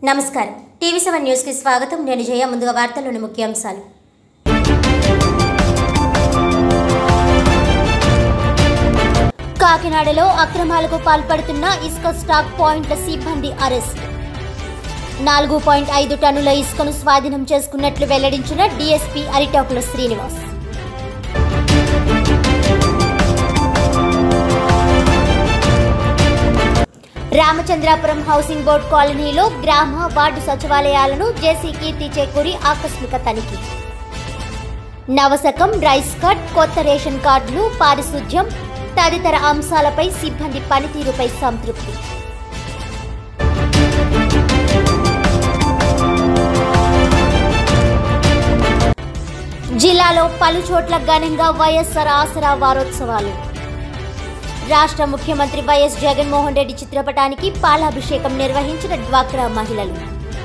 నమస్కారం TV seven న్యూస్కి స్వాగతం నేను జయ ముందుగా వార్తల్లోని ముఖ్యాంశాలు కాకినాడలో అక్రమాలకు పాల్పడుతున్న ఇసుక స్టాక్ పాయింట్ల సిబ్బంది అరెస్ట్ నాలుగు పాయింట్ ఐదు టన్నుల ఇసుకను స్వాధీనం చేసుకున్నట్లు వెల్లడించిన DSP Aritakula Srinivas Ramachandrapuram housing board కాలనీలో గ్రామ వార్డు సచివాలయాలను జేసీ కీర్తి చేకూరి ఆకస్మిక తనిఖీ నవశకం రైస్ కట్ కొత్త రేషన్ కార్డులు పారిశుధ్యం తదితర అంశాలపై సిబ్బంది పనితీరుపై సంతృప్తి జిల్లాలో పలు చోట్ల ఘనంగా వైఎస్ఆర్ ఆసరా వారోత్సవాలు రాష్ట్ర ముఖ్యమంత్రి వైఎస్ జగన్మోహన్ రెడ్డి చిత్రపటానికి పాలాభిషేకం నిర్వహించిన డ్వాక్రా మహిళలు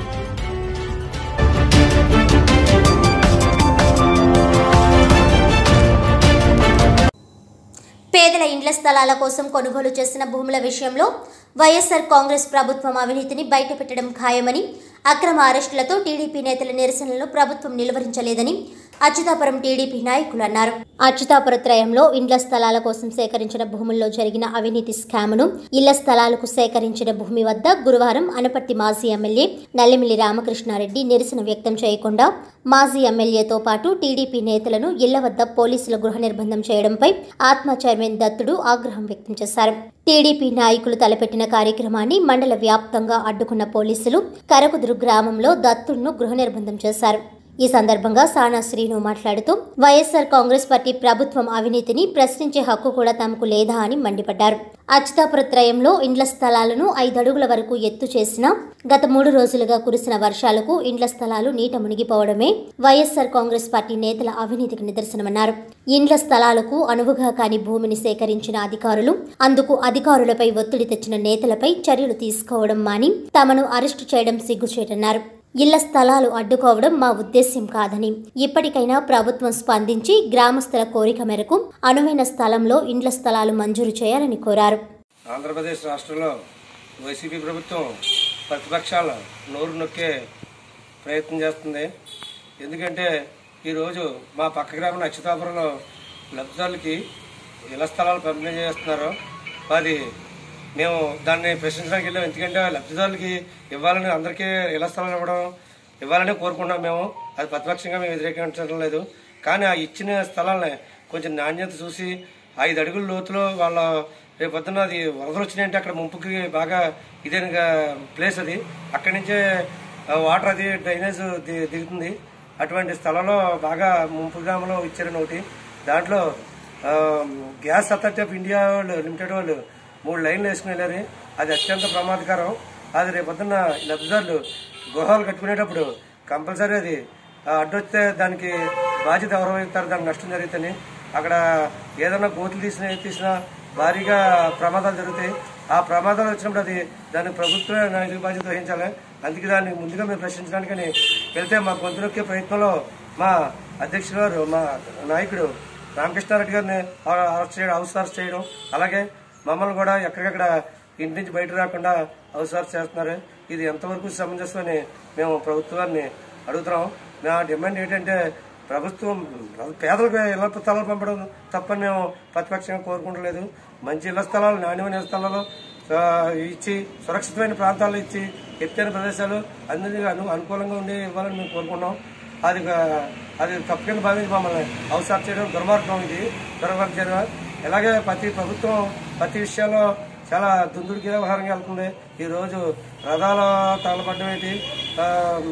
పేదల ఇండ్ల స్థలాల కోసం కొనుగోలు చేసిన భూముల విషయంలో వైఎస్ఆర్ కాంగ్రెస్ ప్రభుత్వం అవినీతిని బయటపెట్టడం ఖాయమని అక్రమ అరెస్టులతో టీడీపీ నేతల నిరసనలను ప్రభుత్వం నిలువరించలేదని అచ్యుతాపురం టీడీపీ నాయకులు అన్నారు అచ్యుతాపుర త్రయంలో ఇండ్ల స్థలాల కోసం సేకరించిన భూముల్లో జరిగిన అవినీతి స్కామ్ను ఇళ్ల స్థలాలకు సేకరించిన భూమి వద్ద గురువారం అనపర్తి మాజీ ఎమ్మెల్యే నల్లిమిల్లి రామకృష్ణారెడ్డి నిరసన వ్యక్తం చేయకుండా మాజీ ఎమ్మెల్యేతో పాటు టీడీపీ నేతలను ఇళ్ల వద్ద పోలీసుల గృహ నిర్బంధం చేయడంపై ఆత్మ చైర్మన్ దత్తుడు ఆగ్రహం వ్యక్తం చేశారు టీడీపీ నాయకులు తలపెట్టిన కార్యక్రమాన్ని మండల వ్యాప్తంగా అడ్డుకున్న పోలీసులు కరకుదురు గ్రామంలో దత్తుడును గృహ నిర్బంధం చేశారు ఈ సందర్భంగా సానా శ్రీను మాట్లాడుతూ వైఎస్ఆర్ కాంగ్రెస్ పార్టీ ప్రభుత్వం అవినీతిని ప్రశ్నించే హక్కు కూడా తమకు లేదా అని మండిపడ్డారు అచ్యుతాపుర త్రయంలో ఇండ్ల స్థలాలను ఐదడుగుల వరకు ఎత్తు చేసిన గత మూడు రోజులుగా కురిసిన వర్షాలకు ఇండ్ల స్థలాలు నీట మునిగిపోవడమే వైఎస్ఆర్ కాంగ్రెస్ పార్టీ నేతల అవినీతికి నిదర్శనమన్నారు ఇండ్ల స్థలాలకు అనువుగా కాని భూమిని సేకరించిన అధికారులు అందుకు అధికారులపై ఒత్తిడి తెచ్చిన నేతలపై చర్యలు తీసుకోవడం మాని తమను అరెస్టు చేయడం సిగ్గుచేటన్నారు ఇళ్ల స్థలాలు అడ్డుకోవడం మా ఉద్దేశ్యం కాదని ఇప్పటికైనా ప్రభుత్వం స్పందించి గ్రామస్తుల కోరిక మేరకు అనువైన స్థలంలో ఇండ్ల స్థలాలు మంజూరు చేయాలని కోరారు ఆంధ్రప్రదేశ్ రాష్ట్రంలో వైసీపీ ప్రభుత్వం ప్రతిపక్షాల నోరు నొక్కే ప్రయత్నం చేస్తుంది ఎందుకంటే ఈరోజు మా పక్క గ్రామం అచ్యుతాపురంలో లబ్ధిదారులకి ఇళ్ల స్థలాలు పంపిణీ చేస్తున్నారు అది మేము దాన్ని ప్రశ్నించడానికి వెళ్ళాం ఎందుకంటే లబ్ధిదారులకి ఇవ్వాలని అందరికీ ఇళ్ల స్థలాలు ఇవ్వడం ఇవ్వాలని కోరుకుంటున్నాం మేము అది ప్రతిపక్షంగా మేము వ్యతిరేకించడం లేదు కానీ ఆ ఇచ్చిన స్థలాలని కొంచెం నాణ్యత చూసి ఐదు అడుగుల లోతులో వాళ్ళ రేపు పొద్దున్న అది వరదలు వచ్చినాయంటే అక్కడ ముంపుకి బాగా ఇదైన ప్లేస్ అది అక్కడి నుంచే ఆ, వాటర్ అది డ్రైనేజ్ ది- దిగుతుంది అటువంటి స్థలంలో బాగా ముంపు గ్రామంలో ఇచ్చారని ఒకటి దాంట్లో ఆ, గ్యాస్ అథారిటీ ఆఫ్ ఇండియా వాళ్ళు లిమిటెడ్ వాళ్ళు మూడు లైన్లు వేసుకుని వెళ్ళారు అది అత్యంత ప్రమాదకరం అది రేపు పొద్దున్న లబ్ధిదారులు గృహాలు కట్టుకునేటప్పుడు కంపల్సరీ అది ఆ, అడ్డొస్తే దానికి బాధ్యత ఎవరు వహిస్తారు దానికి నష్టం జరుగుతుంది అక్కడ ఏదైనా గోతులు తీసిన తీసినా భారీగా ప్రమాదాలు జరుగుతాయి ఆ ప్రమాదాలు వచ్చినప్పుడు అది దాన్ని ప్రభుత్వమే నైతిక బాధ్యత వహించాలి అందుకే దాన్ని ముందుగా మేము ప్రశ్నించడానికని వెళ్తే మా గొంతు నొక్కే ప్రయత్నంలో మా అధ్యక్షులు గారు మా నాయకుడు రామకృష్ణారెడ్డి గారిని అరెస్ట్ చేయడం హౌస్ అరెస్ట్ చేయడం అలాగే మమ్మల్ని కూడా ఎక్కడికక్కడ ఇంటి నుంచి బయట రాకుండా హౌస్ అరెస్ట్ చేస్తున్నారు ఇది ఎంతవరకు సమంజసమని మేము ప్రభుత్వాన్ని అడుగుతున్నాం నా డిమాండ్ ఏంటంటే ప్రభుత్వం పేదలకు ఇళ్ల స్థలాలు పంపడం తప్పని మేము ప్రతిపక్షంగా కోరుకుంటలేదు మంచి ఇళ్ల స్థలాలు నాణ్యమైన ఇళ్ల స్థలాలు ఆ, ఇచ్చి సురక్షితమైన ప్రాంతాల్లో ఇచ్చి ఎత్తైన ప్రదేశాలు అందరికీ అను అనుకూలంగా ఉండి ఇవ్వాలని మేము కోరుకున్నాం అది గా- అది తప్పకుండా భావించి మమ్మల్ని అవసరం చేయడం దుర్మార్గం ఇది దుర్మార్గం చేయడం ఇలాగే ప్రతి ప్రభుత్వం ప్రతి విషయాల్లో చాలా దుందుడికి వ్యవహారంగా వెళ్తుంది ఈ రోజు రథాల తగలబడ్డం ఏంటి ఆ,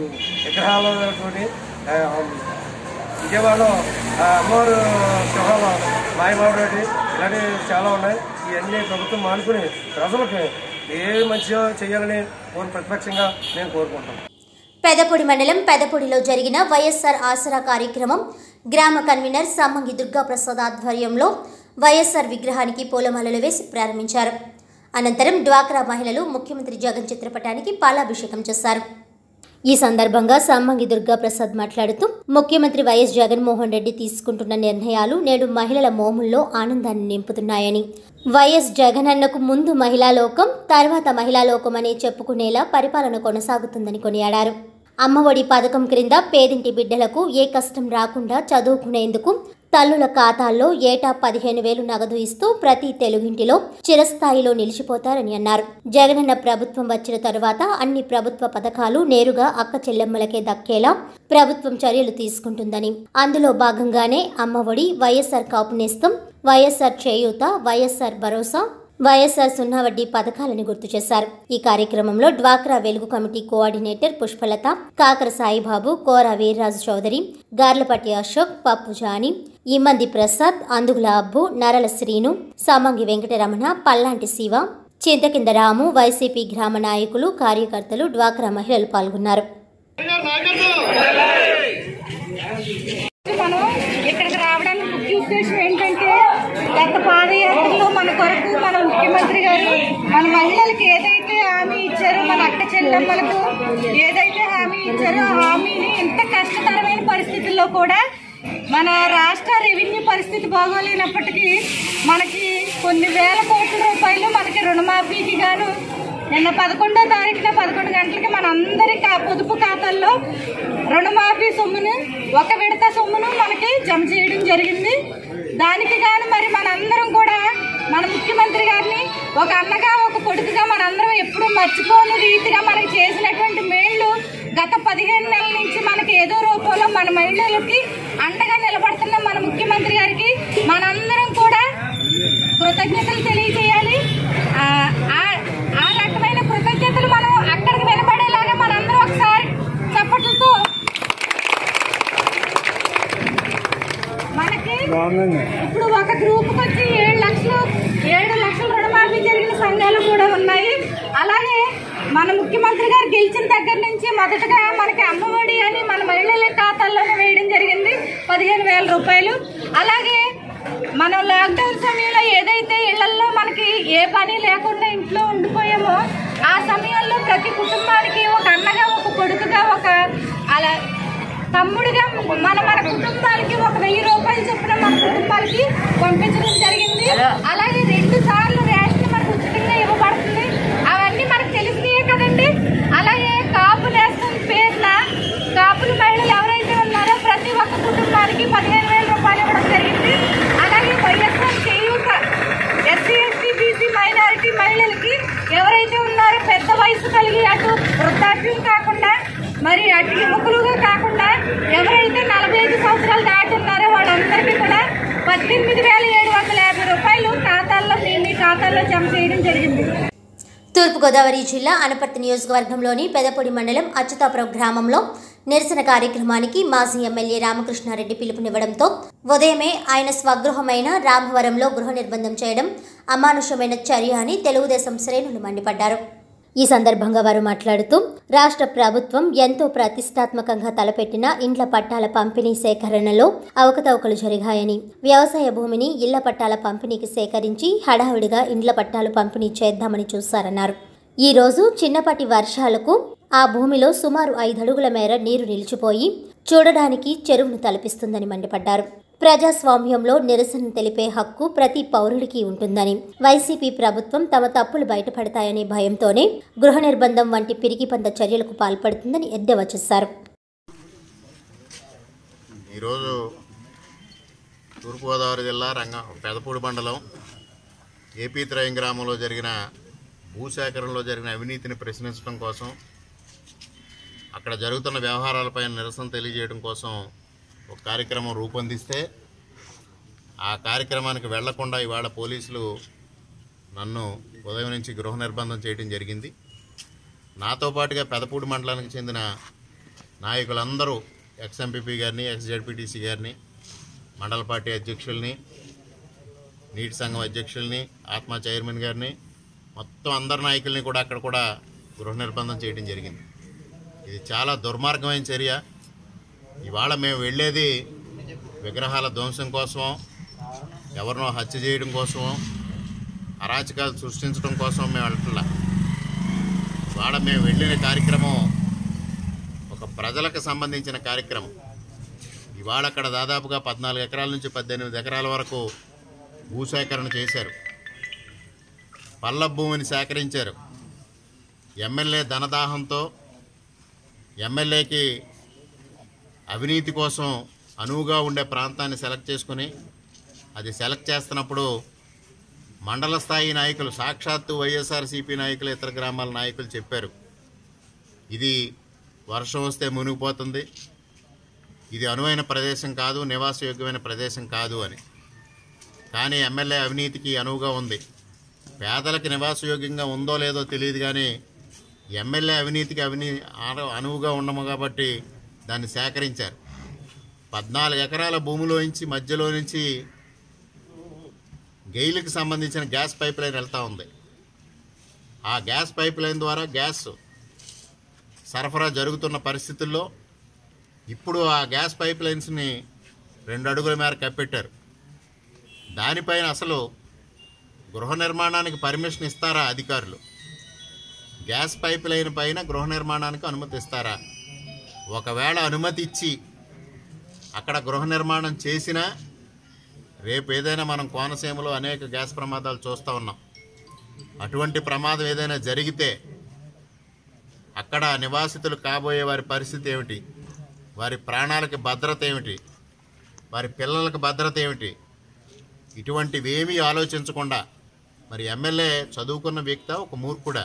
విగ్రహాలతోటి ఆ, విజయవాడలో ఆ, అమ్మవారు సింహాలు మాయమావడం ఏంటి ఇలాంటివి చాలా ఉన్నాయి ఇవన్నీ ప్రభుత్వం మానుకుని ప్రజలకు ఏ మంచిగా చేయాలని కోరు ప్రతిపక్షంగా నేను కోరుకుంటాను పెదపొడి మండలం పెదపొడిలో జరిగిన వైఎస్ఆర్ ఆసరా కార్యక్రమం గ్రామ కన్వీనర్ సమ్మంగి దుర్గాప్రసాద్ ఆధ్వర్యంలో వైఎస్ఆర్ విగ్రహానికి పూలమాలలు వేసి ప్రారంభించారు అనంతరం డ్వాక్రా మహిళలు ముఖ్యమంత్రి జగన్ చిత్రపటానికి పాలాభిషేకం చేశారు ఈ సందర్భంగా సమ్మంగి దుర్గా ప్రసాద్ మాట్లాడుతూ ముఖ్యమంత్రి వైఎస్ జగన్మోహన్ రెడ్డి తీసుకుంటున్న నిర్ణయాలు నేడు మహిళల మోముల్లో ఆనందాన్ని నింపుతున్నాయని వైఎస్ జగనన్నకు ముందు మహిళా లోకం తర్వాత మహిళా లోకం అని చెప్పుకునేలా పరిపాలన కొనసాగుతుందని కొనియాడారు అమ్మఒడి పథకం క్రింద పేదింటి బిడ్డలకు ఏ కష్టం రాకుండా చదువుకునేందుకు తల్లుల ఖాతాల్లో ఏటా పదిహేను వేలు నగదు ఇస్తూ ప్రతి తెలుగింటిలో చిరస్థాయిలో నిలిచిపోతారని అన్నారు జగనన్న ప్రభుత్వం వచ్చిన తరువాత అన్ని ప్రభుత్వ పథకాలు నేరుగా అక్క చెల్లెమ్మలకే దక్కేలా ప్రభుత్వం చర్యలు తీసుకుంటుందని అందులో భాగంగానే అమ్మఒడి వైఎస్ఆర్ కాపు నేస్తం వైఎస్ఆర్ చేయూత వైఎస్ఆర్ భరోసా వైఎస్ఆర్ సున్నా వడ్డీ పథకాలని గుర్తు చేశారు ఈ కార్యక్రమంలో డ్వాక్రా వెలుగు కమిటీ కోఆర్డినేటర్ పుష్పలత కాకర సాయిబాబు కోర వీర్రాజు చౌదరి గార్లపట్టి అశోక్ పప్పు జాని ఈమంది ప్రసాద్ అందుగుల అబ్బు నరల శ్రీను సామంగి వెంకటరమణ పల్లాంటి శివ చింతకింద రాము వైసీపీ గ్రామ నాయకులు కార్యకర్తలు డ్వాక్రా మహిళలు పాల్గొన్నారు మనం ఇక్కడికి రావడానికి ముఖ్య ఉద్దేశం ఏంటంటే గత పాదయాత్రలో మన కొరకు మన ముఖ్యమంత్రి గారు మన మహిళలకు ఏదైతే హామీ ఇచ్చారో మన అక్క చెల్లెమ్మలకు ఏదైతే హామీ ఇచ్చారో ఆ హామీని ఇంత కష్టతరమైన పరిస్థితుల్లో కూడా మన రాష్ట్ర రెవెన్యూ పరిస్థితి బాగోలేనప్పటికీ మనకి కొన్ని వేల కోట్ల రూపాయలు మనకి రుణమాఫీకి గాను నిన్న పదకొండో తారీఖున పదకొండు గంటలకి మనందరి కా- పొదుపు ఖాతాల్లో రుణమాఫీ సొమ్మును ఒక విడత సొమ్మును మనకి జమ చేయడం జరిగింది దానికి గాను మరి మనందరం కూడా మన ముఖ్యమంత్రి గారిని ఒక అన్నగా ఒక కొడుకుగా మనందరం ఎప్పుడూ మర్చిపోని రీతిగా మనకి చేసినటువంటి మేళ్లు గత పదిహేను నెలల నుంచి మనకి ఏదో రూపంలో మన మహిళలకి అండగా నిలబడుతున్న మన ముఖ్యమంత్రి గారికి మనందరం కూడా కృతజ్ఞతలు తెలియజేయాలి ఆ ఆ- ఆ రకమైన కృతజ్ఞతలు మనం అక్కడికి వినపడేలాగా మనందరం ఒకసారి చప్పట్లతో మనకి ఇప్పుడు ఒక గ్రూప్ వచ్చి ఏడు లక్షలు ఏడు లక్షల రుణమాఫీ జరిగిన సంఘాలు కూడా ఉన్నాయి అలాగే మన ముఖ్యమంత్రి గారు గెలిచిన దగ్గర నుంచి మొదటగా మనకి అమ్మఒడి అని మన మహిళల ఖాతాల్లోనే వేయడం జరిగింది పదిహేను వేల రూపాయలు అలాగే మనం లాక్డౌన్ సమయంలో ఏదైతే ఇళ్లలో మనకి ఏ పని లేకుండా ఇంట్లో ఉండిపోయామో ఆ సమయంలో ప్రతి కుటుంబానికి ఒక అన్నగా ఒక కొడుకుగా ఒక అలా తమ్ముడిగా మన మన కుటుంబాలకి ఒక వెయ్యి రూపాయలు చొప్పున మన కుటుంబాలకి పంపించడం జరిగింది అలాగే రెండు సార్లు రేషన్ మనకు ఉచితంగా ఇవ్వబడుతుంది అవన్నీ మనకు తెలిసినాయే కదండి అలాగే కాపు నేస్తం పేరున కాపుల మహిళలు ఎవరైతే ఉన్నారో ప్రతి ఒక్క కుటుంబానికి పదిహేను వేల రూపాయలు ఇవ్వడం జరిగింది అలాగే వైఎస్ఆర్ చేయూత ఎస్సీ ఎస్టీ బీసీ మైనారిటీ మహిళలకి ఎవరైతే ఉన్నారో పెద్ద వయసు కలిగి అటు వృద్ధాప్యం కాకుండా మరి అటు యువకులుగా కాకుండా ఎవరైతే నలభై ఐదు సంవత్సరాలు దాటి ఉన్నారో వాళ్ళందరికీ కూడా పద్దెనిమిది వేల ఏడు వందల యాభై రూపాయలు ఖాతాల్లో మీ మీ ఖాతాల్లో జమ చేయడం జరిగింది తూర్పుగోదావరి జిల్లా అనపర్తి నియోజకవర్గంలోని పెదపొడి మండలం అచ్యుతాపురం గ్రామంలో నిరసన కార్యక్రమానికి మాజీ ఎమ్మెల్యే రామకృష్ణారెడ్డి పిలుపునివ్వడంతో ఉదయమే ఆయన స్వగృహమైన రామవరంలో గృహ నిర్బంధం చేయడం అమానుషమైన చర్య అని తెలుగుదేశం శ్రేణులు మండిపడ్డారు ఈ సందర్భంగా వారు మాట్లాడుతూ రాష్ట్ర ప్రభుత్వం ఎంతో ప్రతిష్టాత్మకంగా తలపెట్టిన ఇండ్ల పట్టాల పంపిణీ సేకరణలో అవకతవకలు జరిగాయని వ్యవసాయ భూమిని ఇళ్ల పట్టాల పంపిణీకి సేకరించి హడావుడిగా ఇండ్ల పట్టాలు పంపిణీ చేద్దామని చూశారన్నారు ఈ రోజు చిన్నపాటి వర్షాలకు ఆ భూమిలో సుమారు ఐదడుగుల మేర నీరు నిలిచిపోయి చూడడానికి చెరువును తలపిస్తుందని మండిపడ్డారు ప్రజాస్వామ్యంలో నిరసన తెలిపే హక్కు ప్రతి పౌరుడికి ఉంటుందని వైసీపీ ప్రభుత్వం తమ తప్పులు బయటపడతాయనే భయంతోనే గృహ నిర్బంధం వంటి పిరికిపంద చర్యలకు పాల్పడుతుందని ఎద్దేవా చేశారు ఈరోజు తూర్పుగోదావరి జిల్లా రంగ పెదపూడి మండలం ఏపీ త్రయం గ్రామంలో జరిగిన భూసేకరణలో జరిగిన అవినీతిని ప్రశ్నించడం కోసం అక్కడ జరుగుతున్న వ్యవహారాలపై నిరసన తెలియజేయడం కోసం ఒక కార్యక్రమం రూపొందిస్తే ఆ కార్యక్రమానికి వెళ్లకుండా ఇవాళ పోలీసులు నన్ను ఉదయం నుంచి గృహ నిర్బంధం చేయడం జరిగింది నాతో పాటుగా పెదపూడి మండలానికి చెందిన నాయకులందరూ ఎక్స్ ఎంపీపీ గారిని ఎక్స్ జడ్పీటీసీ గారిని మండల పార్టీ అధ్యక్షుల్ని నీటి సంఘం అధ్యక్షుల్ని ఆత్మ చైర్మన్ గారిని మొత్తం అందరు నాయకుల్ని కూడా అక్కడ కూడా గృహ నిర్బంధం చేయడం జరిగింది ఇది చాలా దుర్మార్గమైన చర్య ఇవాళ మేము వెళ్ళేది విగ్రహాల ధ్వంసం కోసమో ఎవరినో హత్య చేయడం కోసమో అరాచకాలు సృష్టించడం కోసం మేము వెళ్ళట్లా ఇవాళ మేము వెళ్ళిన కార్యక్రమం ప్రజలకు సంబంధించిన కార్యక్రమం ఇవాళ అక్కడ దాదాపుగా పద్నాలుగు ఎకరాల నుంచి పద్దెనిమిది ఎకరాల వరకు భూసేకరణ చేశారు పల్ల భూమిని సేకరించారు ఎమ్మెల్యే ధనదాహంతో ఎమ్మెల్యేకి అవినీతి కోసం అనువుగా ఉండే ప్రాంతాన్ని సెలెక్ట్ చేసుకుని అది సెలెక్ట్ చేస్తున్నప్పుడు మండల స్థాయి నాయకులు సాక్షాత్తు వైఎస్ఆర్సీపీ నాయకులు ఇతర గ్రామాల నాయకులు చెప్పారు ఇది వర్షం వస్తే మునిగిపోతుంది ఇది అనువైన ప్రదేశం కాదు నివాసయోగ్యమైన ప్రదేశం కాదు అని కానీ ఎమ్మెల్యే అవినీతికి అనువుగా ఉంది పేదలకు నివాసయోగ్యంగా ఉందో లేదో తెలియదు కానీ ఎమ్మెల్యే అవినీతికి అవినీ ఆన- అనువుగా ఉండము కాబట్టి దాన్ని సేకరించారు పద్నాలుగు ఎకరాల భూమిలోంచి మధ్యలో నుంచి గెయిల్కి సంబంధించిన గ్యాస్ పైప్ లైన్ వెళ్తూ ఉంది ఆ గ్యాస్ పైప్ లైన్ ద్వారా గ్యాస్ సరఫరా జరుగుతున్న పరిస్థితుల్లో ఇప్పుడు ఆ గ్యాస్ పైప్ లైన్స్ని రెండు అడుగుల మేర కప్పెట్టారు దానిపైన అసలు గృహ నిర్మాణానికి పర్మిషన్ ఇస్తారా అధికారులు గ్యాస్ పైప్ లైన్ పైన గృహ నిర్మాణానికి అనుమతి ఇస్తారా ఒకవేళ అనుమతి ఇచ్చి అక్కడ గృహ నిర్మాణం చేసినా రేపు ఏదైనా మనం కోనసీమలో అనేక గ్యాస్ ప్రమాదాలు చూస్తూ ఉన్నాం అటువంటి ప్రమాదం ఏదైనా జరిగితే అక్కడ నివాసితులు కాబోయే వారి పరిస్థితి ఏమిటి వారి ప్రాణాలకి భద్రత ఏమిటి వారి పిల్లలకు భద్రత ఏమిటి ఇటువంటివి ఏమీ ఆలోచించకుండా మరి ఎమ్మెల్యే చదువుకున్న వ్యక్తి ఒక మూర్ఖుడా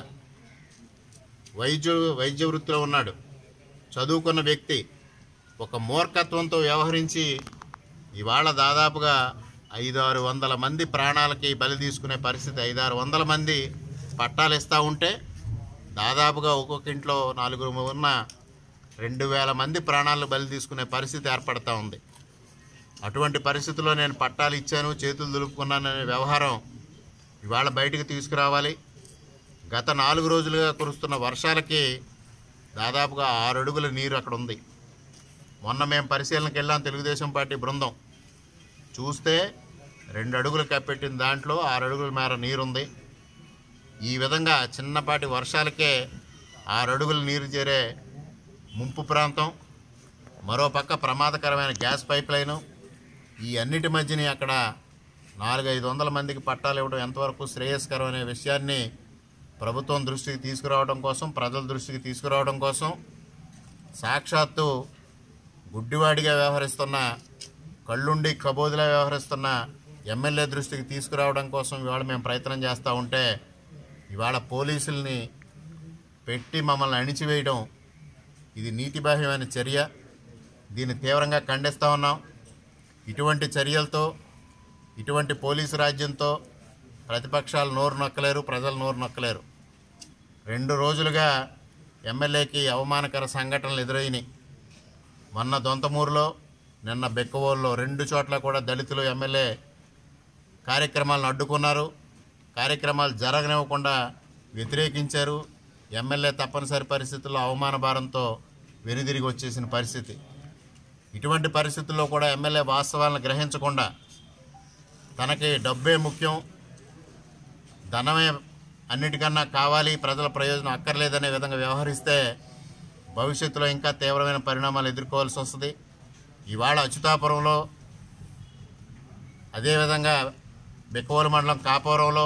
వైద్య వైద్య వృత్తిలో ఉన్నాడు చదువుకున్న వ్యక్తి ఒక మూర్ఖత్వంతో వ్యవహరించి ఇవాళ దాదాపుగా ఐదారు వందల మంది ప్రాణాలకి బలి తీసుకునే పరిస్థితి ఐదారు వందల మంది పట్టాలు ఇస్తూ ఉంటే దాదాపుగా ఒక్కొక్క ఇంట్లో నాలుగురు ఉన్న రెండు వేల మంది ప్రాణాలను బలి తీసుకునే పరిస్థితి ఏర్పడతా ఉంది అటువంటి పరిస్థితుల్లో నేను పట్టాలు ఇచ్చాను చేతులు దులుపుకున్నాననే వ్యవహారం ఇవాళ బయటకు తీసుకురావాలి గత నాలుగు రోజులుగా కురుస్తున్న వర్షాలకి దాదాపుగా ఆరు అడుగుల నీరు అక్కడ ఉంది మొన్న మేము పరిశీలనకి వెళ్ళాం తెలుగుదేశం పార్టీ బృందం చూస్తే రెండు అడుగులు కప్పెట్టిన దాంట్లో ఆరు అడుగుల మేర నీరుంది ఈ విధంగా చిన్నపాటి వర్షాలకే ఆరు అడుగుల నీరు చేరే ముంపు ప్రాంతం మరోపక్క ప్రమాదకరమైన గ్యాస్ పైప్ లైను ఈ అన్నిటి మధ్యని అక్కడ నాలుగైదు వందల మందికి పట్టాలు ఇవ్వడం ఎంతవరకు శ్రేయస్కరం అనే విషయాన్ని ప్రభుత్వం దృష్టికి తీసుకురావడం కోసం ప్రజల దృష్టికి తీసుకురావడం కోసం సాక్షాత్తు గుడ్డివాడిగా వ్యవహరిస్తున్న కళ్ళుండి కబోదిలా వ్యవహరిస్తున్న ఎమ్మెల్యే దృష్టికి తీసుకురావడం కోసం ఇవాళ మేము ప్రయత్నం చేస్తూ ఉంటే ఇవాళ పోలీసుల్ని పెట్టి మమ్మల్ని అణిచివేయడం ఇది నీతిబాహ్యమైన చర్య దీన్ని తీవ్రంగా ఖండిస్తూ ఉన్నాం ఇటువంటి చర్యలతో ఇటువంటి పోలీసు రాజ్యంతో ప్రతిపక్షాలు నోరు నొక్కలేరు ప్రజలు నోరు నొక్కలేరు రెండు రోజులుగా ఎమ్మెల్యేకి అవమానకర సంఘటనలు ఎదురైనాయి మొన్న దొంతమూరులో నిన్న బెక్కవోల్లో రెండు చోట్ల కూడా దళితులు ఎమ్మెల్యే కార్యక్రమాలను అడ్డుకున్నారు కార్యక్రమాలు జరగనివ్వకుండా వ్యతిరేకించారు ఎమ్మెల్యే తప్పనిసరి పరిస్థితుల్లో అవమాన భారంతో వెనుదిరిగి వచ్చేసిన పరిస్థితి ఇటువంటి పరిస్థితుల్లో కూడా ఎమ్మెల్యే వాస్తవాలను గ్రహించకుండా తనకి డబ్బే ముఖ్యం ధనమే అన్నిటికన్నా కావాలి ప్రజల ప్రయోజనం అక్కర్లేదనే విధంగా వ్యవహరిస్తే భవిష్యత్తులో ఇంకా తీవ్రమైన పరిణామాలు ఎదుర్కోవాల్సి వస్తుంది ఇవాళ అచ్యుతాపురంలో అదేవిధంగా బిక్కవోలు మండలం కాపురంలో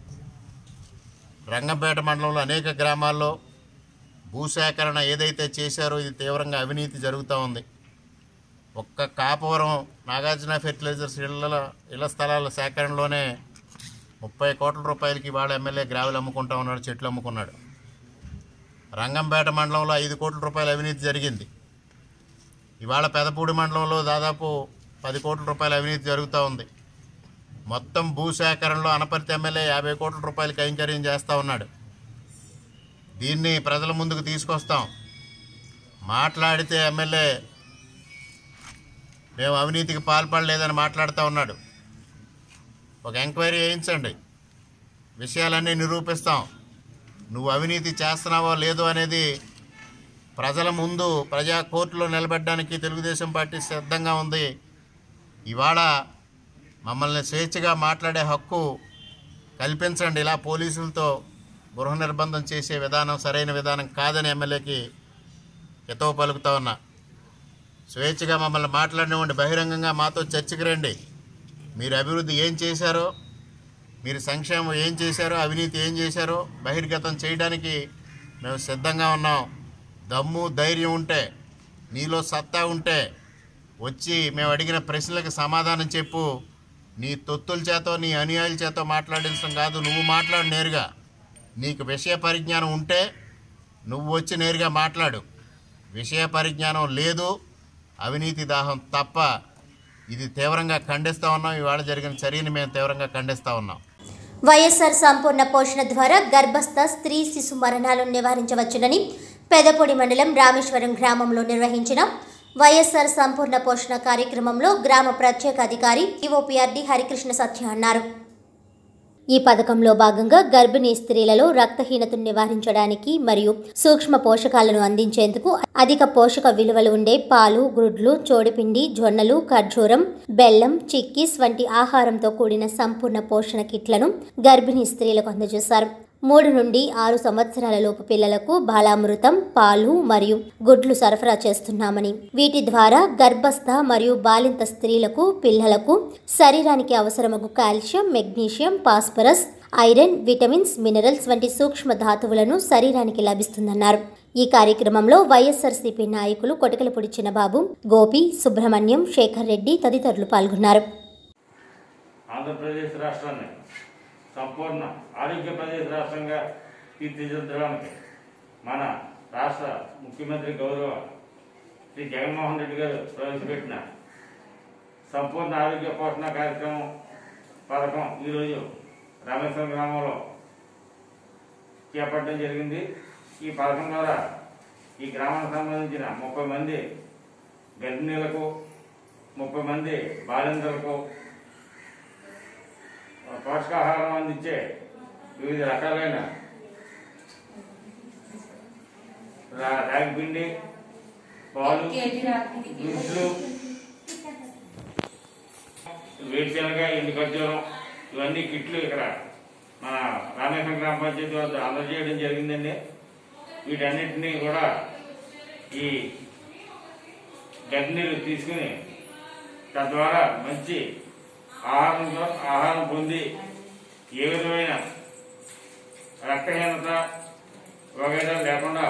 రంగంపేట మండలంలో అనేక గ్రామాల్లో భూసేకరణ ఏదైతే చేశారో ఇది తీవ్రంగా అవినీతి జరుగుతూ ఉంది ఒక్క కాపవరం నాగార్జున ఫెర్టిలైజర్స్ ఇళ్ళ ఇళ్ల స్థలాల సేకరణలోనే ముప్పై కోట్ల రూపాయలకి ఇవాళ ఎమ్మెల్యే గ్రావెల్ అమ్ముకుంటా ఉన్నాడు చెట్లు అమ్ముకున్నాడు రంగంపేట మండలంలో ఐదు కోట్ల రూపాయల అవినీతి జరిగింది ఇవాళ పెదపూడి మండలంలో దాదాపు పది కోట్ల రూపాయల అవినీతి జరుగుతూ ఉంది మొత్తం భూసేకరణలో అనపర్తి ఎమ్మెల్యే యాభై కోట్ల రూపాయలు కైంకర్యం చేస్తూ ఉన్నాడు దీన్ని ప్రజల ముందుకు తీసుకొస్తాం మాట్లాడితే ఎమ్మెల్యే మేము అవినీతికి పాల్పడలేదని మాట్లాడుతూ ఉన్నాడు ఒక ఎంక్వైరీ చేయించండి విషయాలన్నీ నిరూపిస్తాం నువ్వు అవినీతి చేస్తున్నావో లేదో అనేది ప్రజల ముందు ప్రజా కోర్టులో నిలబెట్టడానికి తెలుగుదేశం పార్టీ సిద్ధంగా ఉంది ఇవాళ మమ్మల్ని స్వేచ్ఛగా మాట్లాడే హక్కు కల్పించండి ఇలా పోలీసులతో గృహ నిర్బంధం చేసే విధానం సరైన విధానం కాదని ఎమ్మెల్యేకి హితవు పలుకుతా ఉన్నా స్వేచ్ఛగా మమ్మల్ని మాట్లాడినవ్వండి బహిరంగంగా మాతో చర్చకి రండి మీరు అభివృద్ధి ఏం చేశారో మీరు సంక్షేమం ఏం చేశారో అవినీతి ఏం చేశారో బహిర్గతం చేయడానికి మేము సిద్ధంగా ఉన్నాం దమ్ము ధైర్యం ఉంటే నీలో సత్తా ఉంటే వచ్చి మేము అడిగిన ప్రశ్నలకు సమాధానం చెప్పు నీ తొత్తుల చేతో నీ అనుయాయుల చేతో మాట్లాడించడం కాదు నువ్వు మాట్లాడు నేరుగా నీకు విషయ పరిజ్ఞానం ఉంటే నువ్వు వచ్చి నేరుగా మాట్లాడు విషయ పరిజ్ఞానం లేదు అవినీతి దాహం తప్ప ఇది తీవ్రంగా ఖండిస్తూ ఉన్నాం ఇవాళ జరిగిన చర్యని మేము తీవ్రంగా ఖండిస్తూ ఉన్నాం వైఎస్ఆర్ సంపూర్ణ పోషణ ద్వారా గర్భస్థ స్త్రీ శిశు మరణాలను నివారించవచ్చునని పెదపొడి మండలం రామేశ్వరం గ్రామంలో నిర్వహించిన వైఎస్ఆర్ సంపూర్ణ పోషణ కార్యక్రమంలో గ్రామ ప్రత్యేక అధికారి ఈఓపీఆర్డి హరికృష్ణ సత్య అన్నారు ఈ పథకంలో భాగంగా గర్భిణీ స్త్రీలలో రక్తహీనతను నివారించడానికి మరియు సూక్ష్మ పోషకాలను అందించేందుకు అధిక పోషక విలువలు ఉండే పాలు గుడ్లు చోడిపిండి జొన్నలు ఖర్జూరం బెల్లం చిక్కీస్ వంటి ఆహారంతో కూడిన సంపూర్ణ పోషణ కిట్లను గర్భిణీ స్త్రీలకు అందజేశారు మూడు నుండి ఆరు సంవత్సరాల లోపు పిల్లలకు బాలామృతం పాలు మరియు గుడ్లు సరఫరా చేస్తున్నామని వీటి ద్వారా గర్భస్థ మరియు బాలింత స్త్రీలకు పిల్లలకు శరీరానికి అవసరమగు calcium magnesium phosphorus iron vitamins minerals వంటి సూక్ష్మ ధాతువులను శరీరానికి లభిస్తుందన్నారు ఈ కార్యక్రమంలో వైఎస్ఆర్సీపీ నాయకులు కొటకలపూడి చిన్నబాబు గోపి సుబ్రహ్మణ్యం శేఖర్ రెడ్డి తదితరులు పాల్గొన్నారు ఆంధ్రప్రదేశ్ రాష్ట్రాన్ని సంపూర్ణ ఆరోగ్య ప్రదేశ్ రాష్ట్రంగా తీర్చిదిద్దడానికి మన రాష్ట్ర ముఖ్యమంత్రి గౌరవ శ్రీ జగన్మోహన్ రెడ్డి గారు ప్రవేశపెట్టిన సంపూర్ణ ఆరోగ్య పోషణ కార్యక్రమం పథకం ఈరోజు రామేశ్వరం గ్రామంలో చేపట్టడం జరిగింది ఈ పథకం ద్వారా ఈ గ్రామానికి సంబంధించిన ముప్పై మంది గర్భిణీలకు ముప్పై మంది బాలింతలకు పోషకాహారం అందించే వివిధ రకాలైన రా- రాగి పిండి పాలు గుడ్లు వేరుశనగ ఎండు ఖర్జూరం ఇవన్నీ కిట్లు ఇక్కడ మన రామేశ్వరం గ్రామ పంచాయతీ వద్ద అందజేయడం జరిగిందండి వీటన్నిటినీ కూడా ఈ గర్భిణీలు తీసుకుని తద్వారా మంచి ఆహారంతో ఆహారం పొంది ఏ విధమైన రక్తహీనత వగైరా లేకుండా